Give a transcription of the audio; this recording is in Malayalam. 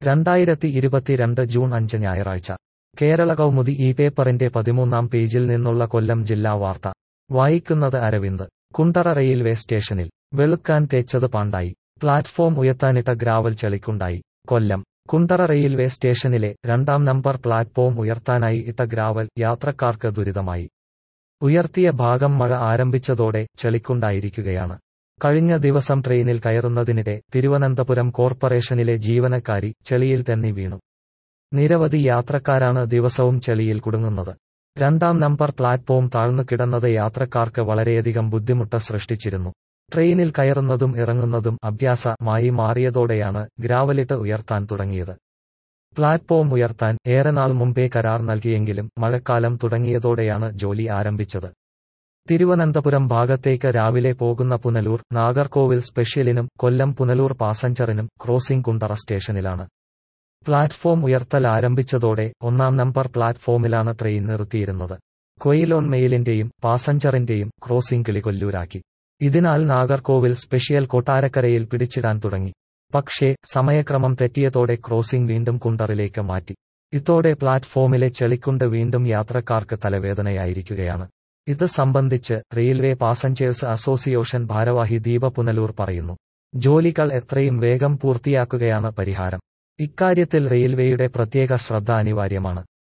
രണ്ടായിരത്തി ഇരുപത്തിരണ്ട് ജൂൺ അഞ്ച് ഞായറാഴ്ച കേരള കൗമുദി ഈ പേപ്പറിന്റെ പതിമൂന്നാം പേജിൽ നിന്നുള്ള കൊല്ലം ജില്ലാ വാർത്ത വായിക്കുന്നത് അരവിന്ദ് കുണ്ടറ റെയിൽവേ സ്റ്റേഷനിൽ വെളുക്കാൻ തേച്ചത് പാണ്ടായി പ്ലാറ്റ്ഫോം ഉയർത്താനിട്ട ഗ്രാവൽ ചെളിക്കുണ്ടായി കൊല്ലം കുണ്ടറ റെയിൽവേ സ്റ്റേഷനിലെ രണ്ടാം നമ്പർ പ്ലാറ്റ്ഫോം ഉയർത്താനായി ഇട്ട ഗ്രാവൽ യാത്രക്കാർക്ക് ദുരിതമായി ഉയർത്തിയ ഭാഗം മഴ ആരംഭിച്ചതോടെ ചെളിക്കുണ്ടായിരിക്കുകയാണ് കഴിഞ്ഞ ദിവസം ട്രെയിനിൽ കയറുന്നതിനിടെ തിരുവനന്തപുരം കോർപ്പറേഷനിലെ ജീവനക്കാരി ചെളിയിൽ തന്നെ വീണു നിരവധി യാത്രക്കാരാണ് ദിവസവും ചെളിയിൽ കുടുങ്ങുന്നത് രണ്ടാം നമ്പർ പ്ലാറ്റ്ഫോം താഴ്ന്നു കിടന്നത് യാത്രക്കാർക്ക് വളരെയധികം ബുദ്ധിമുട്ട് സൃഷ്ടിച്ചിരുന്നു ട്രെയിനിൽ കയറുന്നതും ഇറങ്ങുന്നതും അഭ്യാസമായി മാറിയതോടെയാണ് ഗ്രാവലിട്ട് ഉയർത്താൻ തുടങ്ങിയത് പ്ലാറ്റ്ഫോം ഉയർത്താൻ ഏറെ നാൾ മുമ്പേ കരാർ നൽകിയെങ്കിലും മഴക്കാലം തുടങ്ങിയതോടെയാണ് ജോലി ആരംഭിച്ചത് തിരുവനന്തപുരം ഭാഗത്തേക്ക് രാവിലെ പോകുന്ന പുനലൂർ നാഗർകോവിൽ സ്പെഷ്യലിനും കൊല്ലം പുനലൂർ പാസഞ്ചറിനും ക്രോസിംഗ് കുണ്ടറ സ്റ്റേഷനിലാണ് പ്ലാറ്റ്ഫോം ഉയർത്തൽ ആരംഭിച്ചതോടെ ഒന്നാം നമ്പർ പ്ലാറ്റ്ഫോമിലാണ് ട്രെയിൻ നിർത്തിയിരുന്നത് കൊയിലോൺ മെയിലിന്റെയും പാസഞ്ചറിന്റെയും ക്രോസിംഗ് കിളികൊല്ലൂരാക്കി ഇതിനാൽ നാഗർകോവിൽ സ്പെഷ്യൽ കൊട്ടാരക്കരയിൽ പിടിച്ചിടാൻ തുടങ്ങി പക്ഷേ സമയക്രമം തെറ്റിയതോടെ ക്രോസിംഗ് വീണ്ടും കുണ്ടറിലേക്ക് മാറ്റി ഇതോടെ പ്ലാറ്റ്ഫോമിലെ ചെളിക്കുണ്ട് വീണ്ടും യാത്രക്കാർക്ക് തലവേദനയായിരിക്കുകയാണ് ഇത് സംബന്ധിച്ച് റെയിൽവേ പാസഞ്ചേഴ്സ് അസോസിയേഷൻ ഭാരവാഹി ദീപ പുനലൂർ പറയുന്നു ജോലികൾ എത്രയും വേഗം പൂർത്തിയാക്കുകയാണ് പരിഹാരം ഇക്കാര്യത്തിൽ റെയിൽവേയുടെ പ്രത്യേക ശ്രദ്ധ അനിവാര്യമാണ്